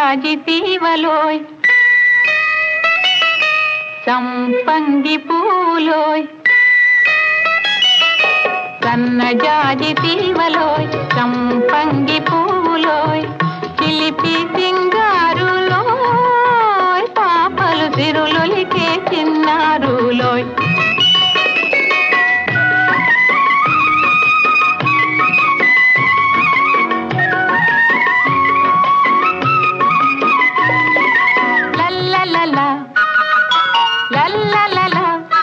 జాజి తీవలోయ్ సంపంగి పూలోయ్ సన్న జాజి తీవలోయ్ సంపంగి పూలోయ్ చిలిపి సింగారులోయ్ పాపలు సిరులొలికే చిన్నారులోయ్ లల్లలల లల్లలల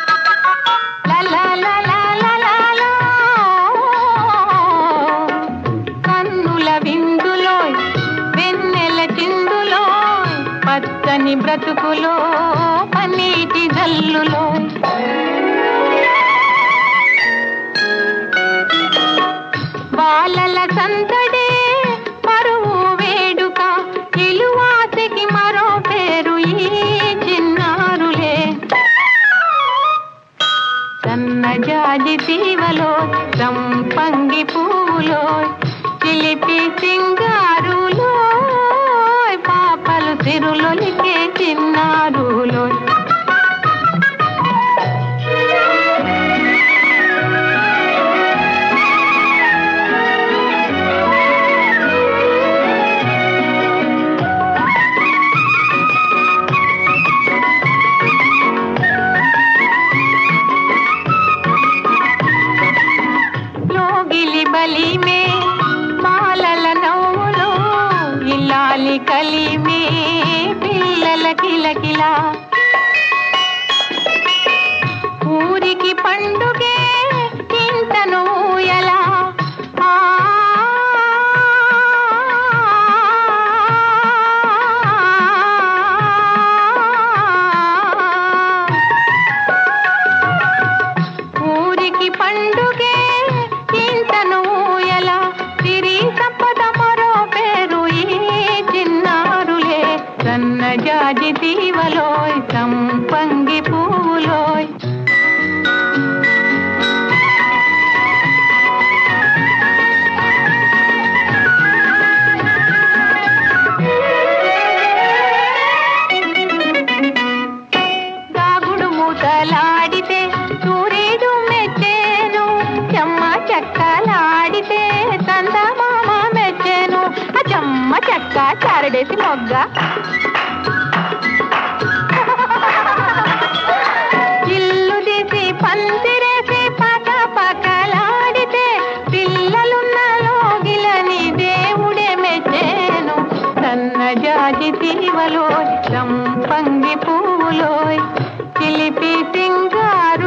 లలలలలలలో కన్నుల విందులోయ్ వెన్నెల చిందులోయ్ పచ్చని బ్రతుకులో పన్నీటి జల్లులోయ్ బాలల సందడే పరువు వేడుక ఇలువాసికి మరో పేరు ఈ చిన్నారులే సన్నజాజి తీవలో సంపంగి పువ్వులో చిలిపి సింగారులో పాపలు సిరులొలికే చిన్నారులో లోగిలి బలిమే మాలల నవ్వులు ఇల్లాలి కలిమే పిల్లల కిలకిలా ఊరికి పండుగే ఇంతను ఎలా ఆ ఊరికి పండుగే ఇంతను ఎలా సిరి సంపద మరో పేరు ఈ చిన్నారులే సన్న జాజి దీవలోయ్ సంపంగి పూలోయ్ దాగుడు మూతలాడితే సూర్యుడు మెచ్చేను చెమ్మ చెక్కలాడితే చందమామ మెచ్చేను ఆ చెమ్మ చెక్క చారడేసి మొగ్గ ఇల్లు తీసి పందిరేసి పక పకలాడితే పిల్లలున్న లోగిలని దేవుడే మెచ్చేను సన్న జాజి తీవలోయ్ సంపంగి పువ్వులోయ్ చిలిపి సింగారు